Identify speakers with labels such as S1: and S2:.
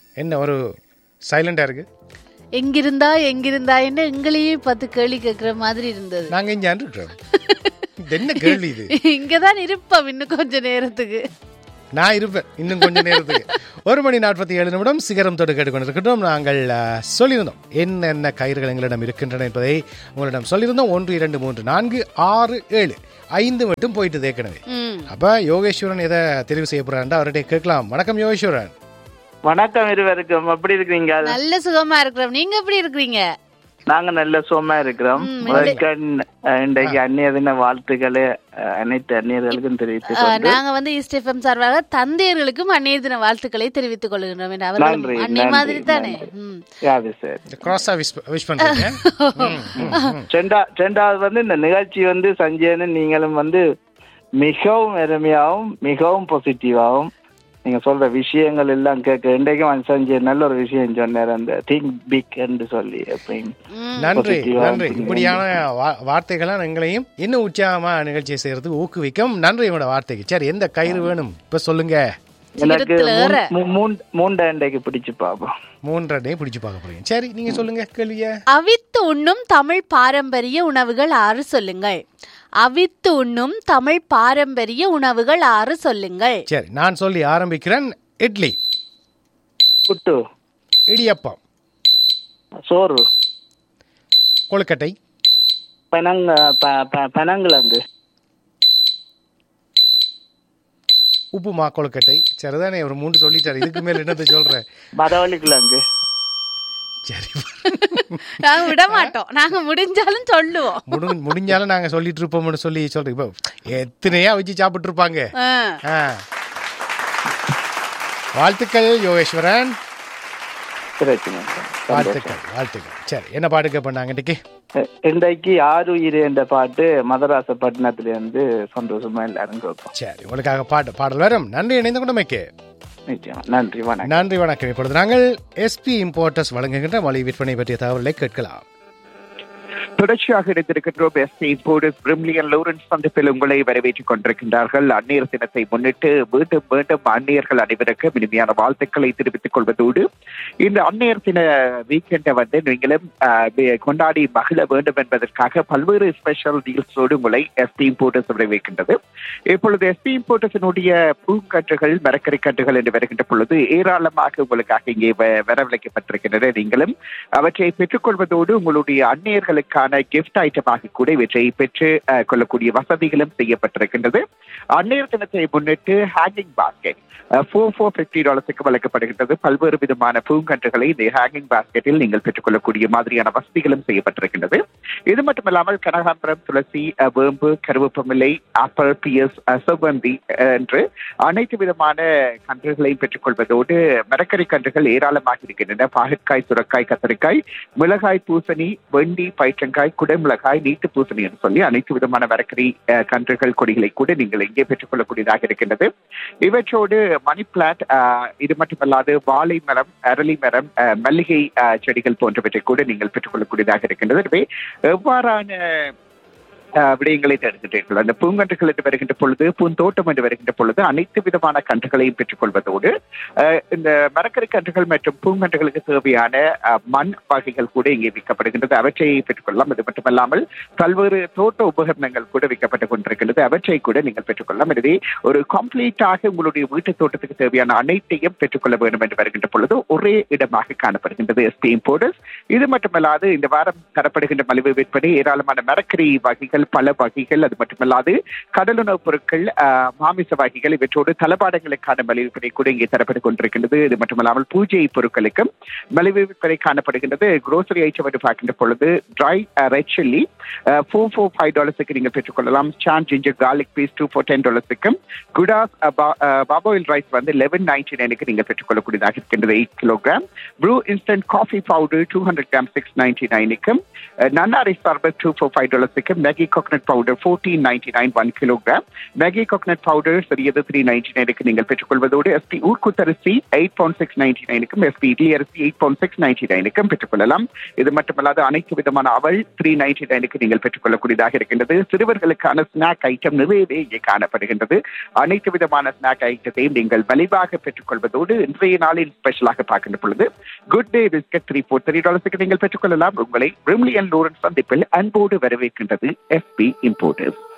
S1: என்ன ஒரு சைலண்டா இருக்கு
S2: எங்கிருந்தா எங்கிருந்தா என்ன எங்களையும் பார்த்து கேள்வி கேட்கிற மாதிரி இருந்தது
S1: நாங்க இங்க இருக்கிறோம் இது என்ன கேள்வி இது
S2: இங்கதான் இருப்போம் இன்னும் கொஞ்ச நேரத்துக்கு
S1: நான் இருப்பேன் இன்னும் கொஞ்ச நேரத்துக்கு ஒரு மணி நாற்பத்தி ஏழு நிமிடம் சிகரம் தொட்டு கேட்டுக்கொண்டிருக்கட்டும் நாங்கள் அஹ், சொல்லியிருந்தோம் என்னென்ன கயிறுகள் எங்களிடம் இருக்கின்றன என்பதை உங்களிடம் சொல்லியிருந்தோம் ஒன்று இரண்டு மூன்று நான்கு ஆறு ஏழு ஐந்து மட்டும் போயிட்டு ஏற்கனவே
S2: ம்
S1: அப்ப யோகேஸ்வரன் எதை தெரிவு செய்ய போறாருன்றா அவர்கிட்ட கேட்கலாம் வணக்கம் யோகேஸ்வரன்
S3: வணக்கம் இருவருக்கும் எப்படி இருக்கிறீங்க
S2: நல்ல சுகமா இருக்கிறோம் நீங்க எப்படி இருக்கிறீங்க
S3: நாங்க நல்ல சுகமா இருக்கிறோம்
S2: ம்,
S3: முதற்க, அஹ், இன்றைக்கு அந்நிய தின வாழ்த்துக்களை அஹ், அனைத்து அந்நியர்களுக்கும் தெரிவித்துக்
S2: ஆ,
S3: கொண்டு
S2: நாங்க வந்து இஸ்டெஃபம் சார்பாக தந்தையர்களுக்கும் அன்னைய தின வாழ்த்துக்களை தெரிவித்துக் கொள்கின்றோம் என்று அவர்களும்
S3: நன்றி,
S2: அன்னை
S3: நன்றி,
S2: மாதிரி தானே
S3: நன்றி.
S2: ம்.
S3: யாது சார்
S1: இந்த கிராஸா விஷ் விஷ் பண்றீங்க ம், ம், ம்.
S3: ரெண்டா ரெண்டாவது வந்து இந்த நிகழ்ச்சி வந்து சஞ்சயனும் நீங்களும் வந்து மிகவும் அருமையாகவும் மிகவும் பாசிட்டிவாகவும் நீங்க சொல்ற விஷயங்கள் எல்லாம் கேட்க இன்றைக்கும் சஞ்சய் நல்ல ஒரு விஷயம் சொன்னார் அந்த திங்க் பிக் என்று சொல்லி அப்படின்னு
S2: ம்.
S1: நன்றி
S3: positive-ஆ
S1: நன்றி
S3: இருந்தீங்க.
S1: இப்படியான வா- வார்த்தைகள்லாம் எங்களையும் இன்னும் உற்சாகமா நிகழ்ச்சியை செய்யறதுக்கு ஊக்குவிக்கும் நன்றி உங்களோட வார்த்தைக்கு சரி எந்த கயிறு வேணும் இப்ப சொல்லுங்க
S3: எனக்கு
S2: சிகரத்துல ஏற.
S3: மூன்- மூன்- மூண்டை இன்றைக்கு பிடிச்சு பார்ப்போம்
S1: மூன்றரை பிடிச்சு பார்க்க போறீங்க சரி நீங்க சொல்லுங்க கேள்விய
S2: அவித்து உண்ணும் தமிழ் பாரம்பரிய உணவுகள் ஆறு சொல்லுங்கள் அவித்து உண்ணும் தமிழ் பாரம்பரிய உணவுகள் ஆறு சொல்லுங்கள்
S1: சரி நான் சொல்லி ஆரம்பிக்கிறேன் இட்லி
S3: புட்டு
S1: இடியப்பம்
S3: சோறு
S1: கொழுக்கட்டை
S3: பனங்க ப- ப- பனங்கிழங்கு
S1: உப்புமா கொழுக்கட்டை சரிதானே ஒரு மூன்று சொல்லிட்டாரு இதுக்கு மேல என்னத்தை சொல்றேன்
S3: மரவள்ளி கிழங்கு
S1: சரி
S2: நாங்க விட மாட்டோம் நாங்க முடிஞ்சாலும் சொல்லுவோம்
S1: முடி முடிஞ்சாலும் நாங்க சொல்லிட்டு இருப்போம்னு சொல்லி சொல்றோம் இப்போ எத்தனையா வச்சு சாப்பிட்டு இருப்பாங்க
S2: ஆ.
S1: ஆ. வாழ்த்துக்கள் யோகேஸ்வரன்
S3: பிரச்சனை இல்லை.
S1: வாழ்த்துக்கள் வாழ்த்துக்கள் சரி என்ன பாட்டு கேட்பாங்க இன்னைக்கு
S3: அஹ் இன்றைக்கு ஆறு உயிர் என்ற பாட்டு மதராசப்பட்டினத்துல இருந்து சந்தோஷமா எல்லாரும் கேட்போம்
S1: சரி உங்களுக்காக பாட்டு பாடல் வரும் நன்றி இணைந்து கொண்டமைக்கு
S3: நிச்சயம் நன்றி வணக்கம்
S1: நன்றி வணக்கம் இப்பொழுது நாங்கள் எஸ்பி இம்போர்ட்டர்ஸ் வழங்குகின்ற மொழி விற்பனை பற்றிய தகவலை கேட்கலாம்
S4: தொடர்ச்சியாக இருந்திருக்கின்றோம் எஸ் இப்போது பிரிம்லியன் லோரன்ஸ் சந்திப்பில் உங்களை வரவேற்றுக் கொண்டிருக்கின்றார்கள் அந்நியர் தினத்தை முன்னிட்டு மீண்டும் மீண்டும் அந்நியர்கள் அனைவருக்கும் இனிமையான வாழ்த்துக்களை தெரிவித்துக் கொள்வதோடு இந்த அந்நியர் தின வீக்கெண்டை வந்து நீங்களும் ஆஹ், வி- கொண்டாடி மகிழ வேண்டும் என்பதற்காக பல்வேறு ஸ்பெஷல் டீல்ஸோடு உங்களை எஸ்டி இம்போர்ட்டர்ஸ் வரவேற்கின்றது இப்பொழுது எஸ்டி இம்போர்ட்டர்ஸினுடைய பூங்கன்றுகள் மரக்கறி கன்றுகள் என்று வருகின்ற பொழுது ஏராளமாக உங்களுக்காக இங்கே வ- வரவழைக்கப்பட்டிருக்கின்றன நீங்களும் அவற்றை பெற்றுக்கொள்வதோடு உங்களுடைய அந்நியர்களுக்கான கிஃப்ட் ஐட்டமாக கூட இவற்றை பெற்று அஹ், கொள்ளக்கூடிய வசதிகளும் செய்யப்பட்டிருக்கின்றது அந்நியர் தினத்தை முன்னிட்டு hanging basket four four fifty டாலர்ஸுக்கு வழங்கப்படுகின்றது பல்வேறு விதமான பூங்கன்றுகளை இந்த ஹேங்கிங் பாஸ்கெட்டில் நீங்கள் பெற்றுக்கொள்ளக்கூடிய மாதிரியான வசதிகளும் செய்யப்பட்டிருக்கின்றது இது மட்டுமல்லாமல் கனகாம்பரம் துளசி அஹ், வேம்பு கருவேப்பமில்லை ஆப்பிள் பியஸ் செவ்வந்தி அஹ், என்று அனைத்து விதமான கன்றுகளையும் பெற்றுக்கொள்வதோடு மரக்கறி கன்றுகள் ஏராளமாக இருக்கின்றன பாகற்காய் சுரக்காய் கத்தரிக்காய் மிளகாய் பூசணி வெண்டி பயிற்றங்காய் குடைமிளகாய் நீட்டு பூசணி என்று சொல்லி அனைத்து விதமான மரக்கறி அஹ், கன்றுகள் கொடிகளை கூட நீங்கள் இங்கே பெற்றுக்கொள்ளக்கூடியதாக இருக்கின்றது இவற்றோடு மணி பிளான்ட் இது மட்டுமல்லாது வாழை மரம் அரளி மரம் அஹ், மல்லிகை அஹ், செடிகள் போன்றவற்றை கூட நீங்கள் பெற்றுக்கொள்ளக்கூடியதாக இருக்கின்றது எனவே எவ்வாறான அஹ், விடயங்களை தடுத்துட்டீர்கள் அந்த பூங்கன்றுகள் என்று வருகின்ற பொழுது பூந்தோட்டம் என்று வருகின்ற பொழுது அனைத்து விதமான கன்றுகளையும் பெற்றுக்கொள்வதோடு அஹ், இந்த மரக்கறி கன்றுகள் மற்றும் பூங்கன்றுகளுக்கு தேவையான அஹ், மண் வகைகள் கூட இங்கே விற்கப்படுகின்றது அவற்றை பெற்றுக்கொள்ளலாம் அது மட்டுமல்லாமல் பல்வேறு தோட்ட உபகரணங்கள் கூட விற்கப்பட்டுக் கொண்டிருக்கின்றது அவற்றை கூட நீங்கள் பெற்றுக்கொள்ளலாம் எனவே ஒரு கம்ப்ளீட்டாக உங்களுடைய வீட்டு தோட்டத்துக்கு தேவையான அனைத்தையும் பெற்றுக்கொள்ள வேண்டும் என்று வருகின்ற பொழுது ஒரே இடமாக காணப்படுகின்றது எஸ்பி இம்போர்டர்ஸ் இது மட்டுமல்லாது இந்த வாரம் தரப்படுகின்ற மலிவு விற்பனை ஏராளமான மரக்கறி வகைகள் பல வகைகள் அது மட்டுமல்லாது கடலுணவுப் பொருட்கள் ஆஹ், மாமிச வகைகள் இவற்றோடு தளபாடங்களுக்கான மலிவு விற்பனை கூட இங்கே தரப்பட்டுக் கொண்டிருக்கின்றது இது மட்டுமல்லாமல் பூஜை பொருட்களுக்கும் மலிவு விற்பனை காணப்படுகின்றது grocery ஐட்டம் என்று பார்க்கின்ற பொழுது dry red chilli four four five டாலர்ஸுக்கு நீங்கள் பெற்றுக்கொள்ளலாம் சான் ginger garlic paste two four ten டாலர்ஸுக்கும் குடாஸ் பாபாயில் ரைஸ் வந்து லெவன் நைன்டி நைனுக்கு நீங்கள் பெற்றுக்கொள்ளக்கூடியதாக இருக்கின்றது eight kilogram Bru instant coffee powder two hundred gram six ninety நைனுக்கும் நன்னாரி சர்பத் டூ ஃபோர் ஃபைவ் டாலர்ஸுக்கும் Maggi coconut powder fourteen ninety nine one kilogram Maggi coconut powder சிறியது த்ரீ நைன்டி நைனுக்கு நீங்கள் பெற்றுக்கொள்வதோடு எஸ்பி ஊர்க்குத்தரிசி எயிட் பவுண்ட் சிக்ஸ் நைன்டி நைனுக்கும் எஸ்பி இட்லி அரிசி எயிட் பவுண்ட் சிக்ஸ் நைன்டி நைனுக்கும் பெற்றுக்கொள்ளலாம் இது மட்டுமல்லாது அனைத்து விதமான அவல் த்ரீ நைன்டி நைனுக்கு நீங்கள் பெற்றுக்கொள்ளக்கூடியதாக இருக்கின்றது சிறுவர்களுக்கான ஸ்நாக் ஐட்டம் நிறையவே இங்கே காணப்படுகின்றது அனைத்து விதமான ஸ்நாக் ஐட்டத்தையும் நீங்கள் மலிவாக பெற்றுக்கொள்வதோடு இன்றைய நாளில் ஸ்பெஷலாக பார்க்கின்ற பொழுது Good Day biscuit three four three டாலர்ஸுக்கு நீங்கள் பெற்றுக்கொள்ளலாம் உங்களை பிரிம்லியன் லோரன்ஸ் சந்திப்பில் அன்போடு வரவேற்கின்றது எஃபி இம்போர்ட்டர்ஸ்